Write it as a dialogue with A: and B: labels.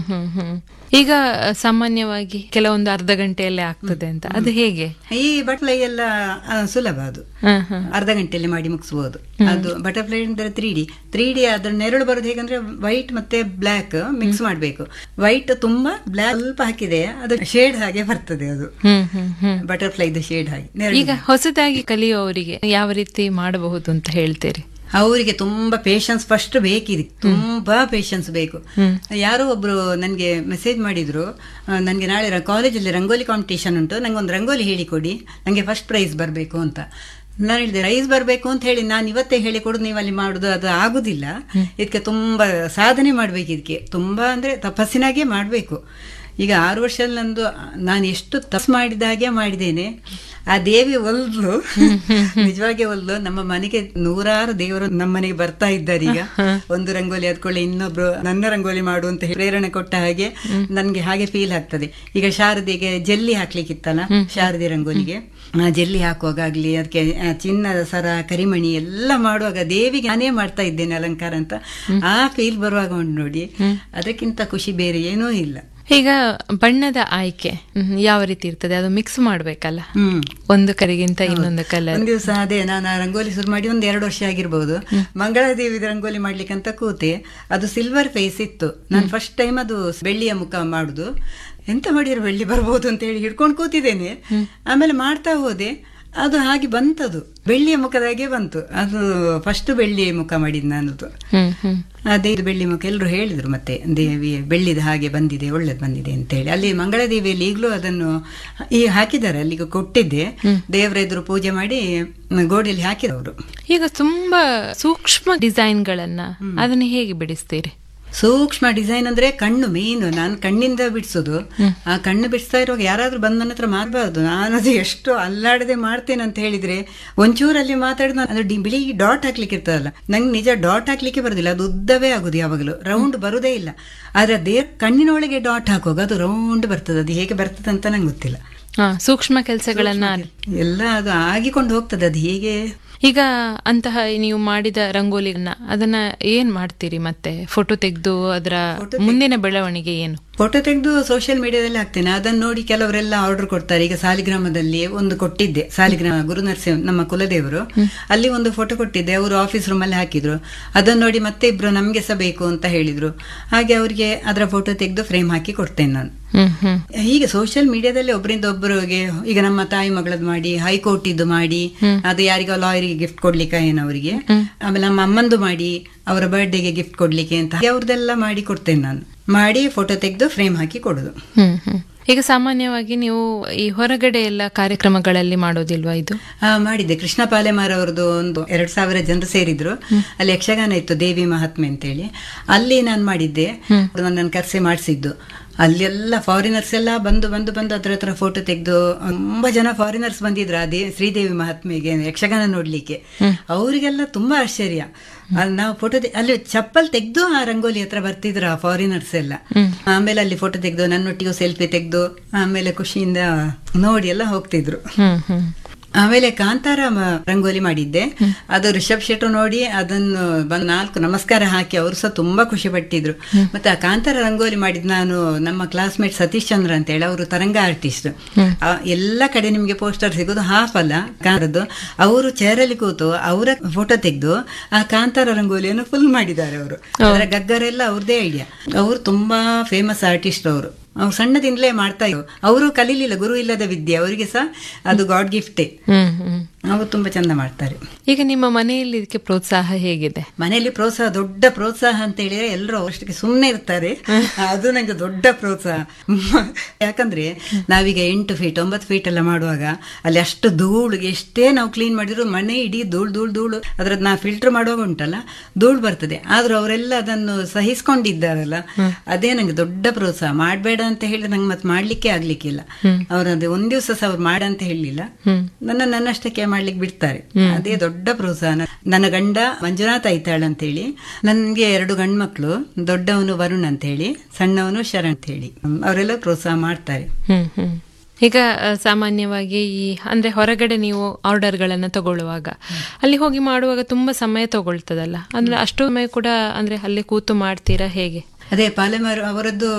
A: ಹ್ಮ್ ಹ್ಮ್ ಈಗ ಸಾಮಾನ್ಯವಾಗಿ ಕೆಲವೊಂದು ಅರ್ಧ ಗಂಟೆಯಲ್ಲೇ ಆಗ್ತದೆ ಅಂತ ಅದು ಹೇಗೆ
B: ಈ ಬಟರ್ಫ್ಲೈ ಎಲ್ಲ ಆ, ಸುಲಭ ಅದು
A: ಹ್ಮ್ ಹ್ಮ್
B: ಅರ್ಧ ಗಂಟೆಯಲ್ಲಿ ಮಾಡಿ ಮುಗಿಸ್ಬೋದು ಅದು ಬಟರ್ಫ್ಲೈ ಅಂದ್ರೆ ತ್ರೀ ಡಿ ತ್ರೀ ಡಿ ಅದ್ರ ನೆರಳು ಬರೋದು ಹೇಗಂದ್ರೆ ವೈಟ್ ಮತ್ತೆ ಬ್ಲ್ಯಾಕ್ ಮಿಕ್ಸ್ ಮಾಡಬೇಕು ವೈಟ್ ತುಂಬಾ ಬ್ಲ್ಯಾಕ್ ಸ್ವಲ್ಪ ಹಾಕಿದೆ ಅದು ಶೇಡ್ ಹಾಗೆ ಬರ್ತದೆ ಅದು
A: ಹ್ಮ್ ಹ್ಮ್ ಹ್ಮ್
B: ಬಟರ್ಫ್ಲೈದು ಶೇಡ್ ಹಾಗೆ ನೆರಳು
A: ಈಗ ಹೊಸದಾಗಿ ಕಲಿಯುವವರಿಗೆ ಯಾವ ರೀತಿ ಮಾಡಬಹುದು ಅಂತ ಹೇಳ್ತೀರಿ
B: ಅವರಿಗೆ ತುಂಬಾ ಪೇಶನ್ಸ್ ಫಸ್ಟ್ ಬೇಕಿದೆ ತುಂಬಾ ಪೇಶನ್ಸ್ ಬೇಕು ಯಾರೋ ಒಬ್ರು ನನಗೆ ಮೆಸೇಜ್ ಮಾಡಿದ್ರು ನನಗೆ ನಾಳೆ ಕಾಲೇಜಲ್ಲಿ ರಂಗೋಲಿ ಕಾಂಪಿಟೇಷನ್ ಉಂಟು ನಂಗೆ ಒಂದು ರಂಗೋಲಿ ಹೇಳಿಕೊಡಿ ನನಗೆ ಫಸ್ಟ್ ಪ್ರೈಸ್ ಬರಬೇಕು ಅಂತ ನಾನು ಹೇಳಿದೆ ಪ್ರೈಸ್ ಬರಬೇಕು ಅಂತ ಹೇಳಿ ನಾನು ಇವತ್ತೇ ಹೇಳಿ ಕೊಡು ನೀವು ಅಲ್ಲಿ ಮಾಡುದು ಅದು ಆಗುದಿಲ್ಲ ಇದಕ್ಕೆ ತುಂಬಾ ಸಾಧನೆ ಮಾಡ್ಬೇಕು ಇದಕ್ಕೆ ತುಂಬಾ ಅಂದ್ರೆ ತಪಸ್ಸಿನಾಗೆ ಮಾಡಬೇಕು ಈಗ ಆರು ವರ್ಷದಲ್ಲಿ ನಂದು ನಾನು ಎಷ್ಟು ತಪ್ಪು ಮಾಡಿದ ಹಾಗೆ ಮಾಡಿದ್ದೇನೆ ಆ ದೇವಿ ಒಲ್ದು ನಿಜವಾಗಿ ಒಲ್ದು ನಮ್ಮ ಮನೆಗೆ ನೂರಾರು ದೇವರು ನಮ್ಮ ಮನೆಗೆ ಬರ್ತಾ ಇದ್ದಾರೆ ಈಗ ಒಂದು ರಂಗೋಲಿ ಅದ್ಕೊಳ್ಳಿ ಇನ್ನೊಬ್ರು ನನ್ನ ರಂಗೋಲಿ ಮಾಡು ಅಂತ ಹೇಳಿ ಪ್ರೇರಣೆ ಕೊಟ್ಟ ಹಾಗೆ ನನ್ಗೆ ಹಾಗೆ ಫೀಲ್ ಆಗ್ತದೆ ಈಗ ಶಾರದೆಗೆ ಜಲ್ಲಿ ಹಾಕ್ಲಿಕ್ಕಿತ್ತಲ್ಲ ಶಾರದೆ ರಂಗೋಲಿಗೆ ಆ ಜಲ್ಲಿ ಹಾಕುವಾಗಲಿ ಅದಕ್ಕೆ ಆ ಚಿನ್ನದ ಸರ ಕರಿಮಣಿ ಎಲ್ಲ ಮಾಡುವಾಗ ದೇವಿಗೆ ನಾನೇ ಮಾಡ್ತಾ ಇದ್ದೇನೆ ಅಲಂಕಾರ ಅಂತ ಆ ಫೀಲ್ ಬರುವಾಗ ಉಂಟು ನೋಡಿ ಅದಕ್ಕಿಂತ ಖುಷಿ ಬೇರೆ ಏನೂ ಇಲ್ಲ
A: ಈಗ ಬಣ್ಣದ ಆಯ್ಕೆ ಹ್ಮ್, ಯಾವ ರೀತಿ ಇರ್ತದೆ ಅದು ಮಿಕ್ಸ್ ಮಾಡ್ಬೇಕಲ್ಲ
B: ಹ್ಮ್
A: ಒಂದು ಕರಿಗಿಂತ ಇನ್ನೊಂದು ಕಲರ್
B: ಒಂದ್ ದಿವಸ ಅದೇ ನಾನು ಆ ರಂಗೋಲಿ ಶುರು ಮಾಡಿ ಒಂದ್ ಎರಡು ವರ್ಷ ಆಗಿರ್ಬೋದು ಮಂಗಳಾದೇವಿ ರಂಗೋಲಿ ಮಾಡ್ಲಿಕ್ಕೆ ಅಂತ ಕೂತೆ ಅದು ಸಿಲ್ವರ್ ಫೇಸ್ ಇತ್ತು ನಾನು ಫಸ್ಟ್ ಟೈಮ್ ಅದು ಬೆಳ್ಳಿಯ ಮುಖ ಮಾಡುದು ಎಂತ ಮಾಡಿರೋ ಬೆಳ್ಳಿ ಬರ್ಬೋದು ಅಂತ ಹೇಳಿ ಹಿಡ್ಕೊಂಡು ಕೂತಿದ್ದೇನೆ ಆಮೇಲೆ ಮಾಡ್ತಾ ಹೋದೆ ಅದು ಹಾಗೆ ಬಂತದು ಬೆಳ್ಳಿಯ ಮುಖದಾಗೆ ಬಂತು ಅದು ಫಸ್ಟ್ ಬೆಳ್ಳಿಯ ಮುಖ ಮಾಡಿದ್ ನಾನದು
A: ಹ್ಮ್ ಹ್ಮ್
B: ಅದೇ ಇದು ಬೆಳ್ಳಿ ಮುಖ ಎಲ್ಲರೂ ಹೇಳಿದ್ರು ಮತ್ತೆ ದೇವಿ ಬೆಳ್ಳಿದ ಹಾಗೆ ಬಂದಿದೆ ಒಳ್ಳೇದು ಬಂದಿದೆ ಅಂತ ಹೇಳಿ ಅಲ್ಲಿ ಮಂಗಳದೇವಿಯಲ್ಲಿ ಈಗಲೂ ಅದನ್ನು ಈ ಹಾಕಿದ್ದಾರೆ ಅಲ್ಲಿಗೆ ಕೊಟ್ಟಿದ್ದೆ ದೇವರ ಎದುರು ಪೂಜೆ ಮಾಡಿ ಮ್, ಗೋಡೆಯಲ್ಲಿ ಹಾಕಿದವರು
A: ಈಗ ತುಂಬಾ ಸೂಕ್ಷ್ಮ ಡಿಸೈನ್ಗಳನ್ನ ಅದನ್ನ ಹೇಗೆ ಬಿಡಿಸ್ತೀರಿ
B: ಸೂಕ್ಷ್ಮ ಡಿಸೈನ್ ಅಂದ್ರೆ ಕಣ್ಣು ಮೇನ್ ನಾನು ಕಣ್ಣಿಂದ ಬಿಡಿಸೋದು ಆ ಕಣ್ಣು ಬಿಡಿಸ್ತಾ ಇರುವಾಗ ಯಾರಾದ್ರೂ ಬಂದು ನನ್ನ ಹತ್ರ ಮಾಡಬಾರ್ದು ನಾನು ಅದು ಎಷ್ಟು ಅಲ್ಲಾಡದೆ ಮಾಡ್ತೇನೆ ಅಂತ ಹೇಳಿದ್ರೆ ಒಂಚೂರಲ್ಲಿ ಮಾತಾಡಿದ ಅದು ಡಿ- ಬಿಳಿ ಡಾಟ್ ಹಾಕ್ಲಿಕ್ಕೆ ಇರ್ತದಲ್ಲ ನಂಗೆ ನಿಜ ಡಾಟ್ ಹಾಕ್ಲಿಕ್ಕೆ ಬರುದಿಲ್ಲ ಅದು ಉದ್ದವೇ ಆಗುದು ಯಾವಾಗಲೂ ರೌಂಡ್ ಬರುದೇ ಇಲ್ಲ ಆದ್ರೆ ಅದೇ ಕಣ್ಣಿನೊಳಗೆ ಡಾಟ್ ಹಾಕುವಾಗ ಅದು ರೌಂಡ್ ಬರ್ತದೆ ಅದು ಹೇಗೆ ಬರ್ತದೆ ಅಂತ ನಂಗೆ ಗೊತ್ತಿಲ್ಲ
A: ಹಾ ಸೂಕ್ಷ್ಮ ಕೆಲಸಗಳನ್ನ
B: ಎಲ್ಲ ಅದು ಆಗಿಕೊಂಡು ಹೋಗ್ತದೆ ಅದು ಹೇಗೆ
A: ಈಗ ಅಂತಹ ನೀವು ಮಾಡಿದ ರಂಗೋಲಿಗಳನ್ನ ಅದನ್ನ ಏನ್ ಮಾಡ್ತೀರಿ ಮತ್ತೆ ಫೋಟೋ ತೆಗೆದು ಅದರ ಮುಂದಿನ ಬೆಳವಣಿಗೆ ಏನು
B: ಫೋಟೋ ತೆಗೆದು ಸೋಷಿಯಲ್ ಮೀಡಿಯಾದಲ್ಲಿ ಹಾಕ್ತೇನೆ ಅದನ್ನು ನೋಡಿ ಕೆಲವರೆಲ್ಲ ಆರ್ಡರ್ ಕೊಡ್ತಾರೆ ಈಗ ಸಾಲಿಗ್ರಾಮದಲ್ಲಿ ಒಂದು ಕೊಟ್ಟಿದ್ದೆ ಸಾಲಿಗ್ರಾಮ ಗುರು ನರಸಿಂಹ ನಮ್ಮ ಕುಲದೇವರು ಅಲ್ಲಿ ಒಂದು ಫೋಟೋ ಕೊಟ್ಟಿದ್ದೆ ಅವರು ಆಫೀಸ್ ರೂಮ್ ಅಲ್ಲಿ ಹಾಕಿದ್ರು ಅದನ್ನು ನೋಡಿ ಮತ್ತೆ ಇಬ್ರು ನಮ್ಗೆ ಸಹ ಬೇಕು ಅಂತ ಹೇಳಿದ್ರು ಹಾಗೆ ಅವರಿಗೆ ಅದರ ಫೋಟೋ ತೆಗೆದು ಫ್ರೇಮ್ ಹಾಕಿ ಕೊಡ್ತೇನೆ ನಾನು
A: ಹ್ಮ್ ಹ್ಮ್
B: ಹೀಗೆ ಸೋಷಿಯಲ್ ಮೀಡಿಯಾದಲ್ಲಿ ಒಬ್ಬರಿಂದ ಒಬ್ಬರಿಗೆ ಈಗ ನಮ್ಮ ತಾಯಿ ಮಗಳದ್ದು ಮಾಡಿ ಹೈಕೋರ್ಟ್ ಇದ್ದು ಮಾಡಿ ಅದು ಯಾರಿಗೋ ಲಾಯರಿಗೆ ಗಿಫ್ಟ್ ಕೊಡ್ಲಿಕ್ಕೆ ಏನವರಿಗೆ ಆಮೇಲೆ ನಮ್ಮ ಅಮ್ಮಂದು ಮಾಡಿ ಅವರ ಬರ್ಡೇಗೆ ಗಿಫ್ಟ್ ಕೊಡ್ಲಿಕ್ಕೆ ಅಂತ ಅವ್ರದ್ದೆಲ್ಲ ಮಾಡಿ ಕೊಡ್ತೇನೆ ನಾನು ಮಾಡಿ ಫೋಟೋ ತೆಗೆದು ಫ್ರೇಮ್ ಹಾಕಿ ಕೊಡುದು
A: ಹ್ಮ್ ಹ್ಮ್ ಈಗ ಸಾಮಾನ್ಯವಾಗಿ ನೀವು ಈ ಹೊರಗಡೆ ಎಲ್ಲ ಕಾರ್ಯಕ್ರಮಗಳಲ್ಲಿ ಮಾಡೋದಿಲ್ವಾ ಇದು
B: ಆ, ಮಾಡಿದ್ದೆ ಕೃಷ್ಣ ಪಾಲೆಮಾರ್ ಅವರದ್ದು ಒಂದು ಎರಡ್ ಸಾವಿರ ಜನರು ಸೇರಿದ್ರು ಅಲ್ಲಿ ಯಕ್ಷಗಾನ ಇತ್ತು ದೇವಿ ಮಹಾತ್ಮೆ ಅಂತೇಳಿ ಅಲ್ಲಿ ನಾನು ಮಾಡಿದ್ದೆ ನನ್ನನ್ನು ಕರೆಸಿ ಮಾಡಿಸಿದ್ದು ಅಲ್ಲೆಲ್ಲ ಫಾರಿನರ್ಸ್ ಎಲ್ಲ ಬಂದು ಬಂದು ಬಂದು ಅದ್ರ ಹತ್ರ ಫೋಟೋ ತೆಗೆದು ತುಂಬಾ ಜನ ಫಾರಿನರ್ಸ್ ಬಂದಿದ್ರು ಅದೇ ಶ್ರೀದೇವಿ ಮಹಾತ್ಮೆಗೆ ಯಕ್ಷಗಾನ ನೋಡ್ಲಿಕ್ಕೆ ಅವರಿಗೆಲ್ಲ ತುಂಬಾ ಆಶ್ಚರ್ಯ ಅಲ್ಲಿ ನಾವು ಫೋಟೋ ಅಲ್ಲಿ ಚಪ್ಪಲ್ ತೆಗೆದು ಆ ರಂಗೋಲಿ ಹತ್ರ ಬರ್ತಿದ್ರು ಆ ಫಾರಿನರ್ಸ್ ಎಲ್ಲ ಆಮೇಲೆ ಅಲ್ಲಿ ಫೋಟೋ ತೆಗೆದು ನನ್ನೊಟ್ಟಿಗೂ ಸೆಲ್ಫಿ ತೆಗೆದು ಆಮೇಲೆ ಖುಷಿಯಿಂದ ನೋಡಿ ಎಲ್ಲ ಹೋಗ್ತಿದ್ರು
A: ಹ್ಮ್ ಹ್ಮ್
B: ಆಮೇಲೆ ಕಾಂತಾರ ಮ- ರಂಗೋಲಿ ಮಾಡಿದ್ದೆ ಅದು ರಿಷಬ್ ಶೆಟ್ರು ನೋಡಿ ಅದನ್ನು ಬಂದು ನಾಲ್ಕು ನಮಸ್ಕಾರ ಹಾಕಿ ಅವರು ಸಹ ತುಂಬಾ ಖುಷಿ ಪಟ್ಟಿದ್ರು ಮತ್ತೆ ಆ ಕಾಂತಾರ ರಂಗೋಲಿ ಮಾಡಿದ್ ನಾನು ನಮ್ಮ ಕ್ಲಾಸ್ಮೇಟ್ ಸತೀಶ್ ಚಂದ್ರ ಅಂತ ಹೇಳಿ ಅವರು ತರಂಗ ಆರ್ಟಿಸ್ಟ್ ಎಲ್ಲ ಕಡೆ ನಿಮ್ಗೆ ಪೋಸ್ಟರ್ ಸಿಗೋದು ಹಾಫ್ ಅಲ್ಲ ಕಾರದ್ದು ಅವರು ಚೇರಲ್ಲಿ ಕೂತು ಅವರ ಫೋಟೋ ತೆಗೆದು ಆ ಕಾಂತಾರ ರಂಗೋಲಿಯನ್ನು ಫುಲ್ ಮಾಡಿದ್ದಾರೆ ಅವರು ಅದರ ಗಗ್ಗರೆಲ್ಲ ಅವ್ರದೇ ಐಡಿಯಾ ಅವರು ತುಂಬಾ ಫೇಮಸ್ ಆರ್ಟಿಸ್ಟ್ ಅವರು ಅವ್ರು ಸಣ್ಣದಿಂದಲೇ ಮಾಡ್ತಾ ಇದ್ರು ಅವರು ಕಲೀಲಿಲ್ಲ ಗುರು ಇಲ್ಲದ ವಿದ್ಯೆ ಅವರಿಗೆ ಸಹ ಅದು ಗಾಡ್ ಗಿಫ್ಟೇ
A: ಹ್ಮ್ ಹ್ಮ್
B: ಅವರು ತುಂಬಾ ಚಂದ ಮಾಡ್ತಾರೆ
A: ಈಗ ನಿಮ್ಮ ಮನೆಯಲ್ಲಿ ಇದಕ್ಕೆ ಪ್ರೋತ್ಸಾಹ ಹೇಗಿದೆ
B: ಮನೆಯಲ್ಲಿ ಪ್ರೋತ್ಸಾಹ ದೊಡ್ಡ ಪ್ರೋತ್ಸಾಹ ಅಂತ ಹೇಳಿದ್ರೆ ಎಲ್ಲರೂ ಅವಷ್ಟಕ್ಕೆ ಸುಮ್ಮನೆ ಇರ್ತಾರೆ ಅದು ನಂಗೆ ದೊಡ್ಡ ಪ್ರೋತ್ಸಾಹ ಯಾಕಂದ್ರೆ ನಾವೀಗ ಎಂಟು ಫೀಟ್ ಒಂಬತ್ತು ಫೀಟ್ ಎಲ್ಲ ಮಾಡುವಾಗ ಅಲ್ಲಿ ಅಷ್ಟು ಧೂಳು ಎಷ್ಟೇ ನಾವು ಕ್ಲೀನ್ ಮಾಡಿದ್ರು ಮನೆ ಇಡೀ ಧೂಳು ಧೂಳು ಧೂಳು ಅದ್ರದ್ದು ನಾ ಫಿಲ್ಟರ್ ಮಾಡುವಾಗ ಉಂಟಲ್ಲ ಧೂಳು ಬರ್ತದೆ ಆದ್ರೂ ಅವರೆಲ್ಲ ಅದನ್ನು ಸಹಿಸ್ಕೊಂಡಿದ್ದಾರಲ್ಲ ಅದೇ ನಂಗೆ ದೊಡ್ಡ ಪ್ರೋತ್ಸಾಹ ಮಾಡಬೇಡ ಅಂತ ಹೇಳಿದ್ರೆ ನಂಗೆ ಮತ್ತೆ ಮಾಡ್ಲಿಕ್ಕೆ ಆಗ್ಲಿಕ್ಕಿಲ್ಲ ಅವ್ರದ್ದು ಒಂದ್ ದಿವಸ ಸಹ ಅವ್ರು ಮಾಡ ಅಂತ ಹೇಳಲಿಲ್ಲ ನನ್ನ ನನ್ನಷ್ಟಕ್ಕೆ ಮಾಡ್ಲಿಕ್ಕೆ ಬಿಡ್ತಾರೆ ಅದೇ ದೊಡ್ಡ ಪ್ರೋತ್ಸಾಹ ನ- ನನ್ನ ಗಂಡ ಮಂಜುನಾಥ್ ಐತಾಳ್ ಅಂತ ಹೇಳಿ ನನ್ಗೆ ಎರಡು ಗಂಡ್ಮಕ್ಳು ದೊಡ್ಡವನು ವರುಣ್ ಅಂತ ಹೇಳಿ ಸಣ್ಣವನು ಶರಣ್ ಅಂತ ಹೇಳಿ ಅವರೆಲ್ಲ ಪ್ರೋತ್ಸಾಹ ಮಾಡ್ತಾರೆ
A: ಹ್ಮ್ ಹ್ಮ್ ಈಗ ಆ, ಸಾಮಾನ್ಯವಾಗಿ ಈ ಅಂದ್ರೆ ಹೊರಗಡೆ ನೀವು ಆರ್ಡರ್ಗಳನ್ನ ತಗೊಳ್ಳುವಾಗ ಅಲ್ಲಿ ಹೋಗಿ ಮಾಡುವಾಗ ತುಂಬಾ ಸಮಯ ತಗೊಳ್ತದಲ್ಲ ಅಂದ್ರೆ ಅಷ್ಟು ಸಮಯ ಕೂಡ ಅಂದ್ರೆ ಅಲ್ಲಿ ಕೂತು ಮಾಡ್ತೀರಾ ಹೇಗೆ
B: ಅದೇ ಪಾಲೆಮಾರ್ ಅವರದ್ದು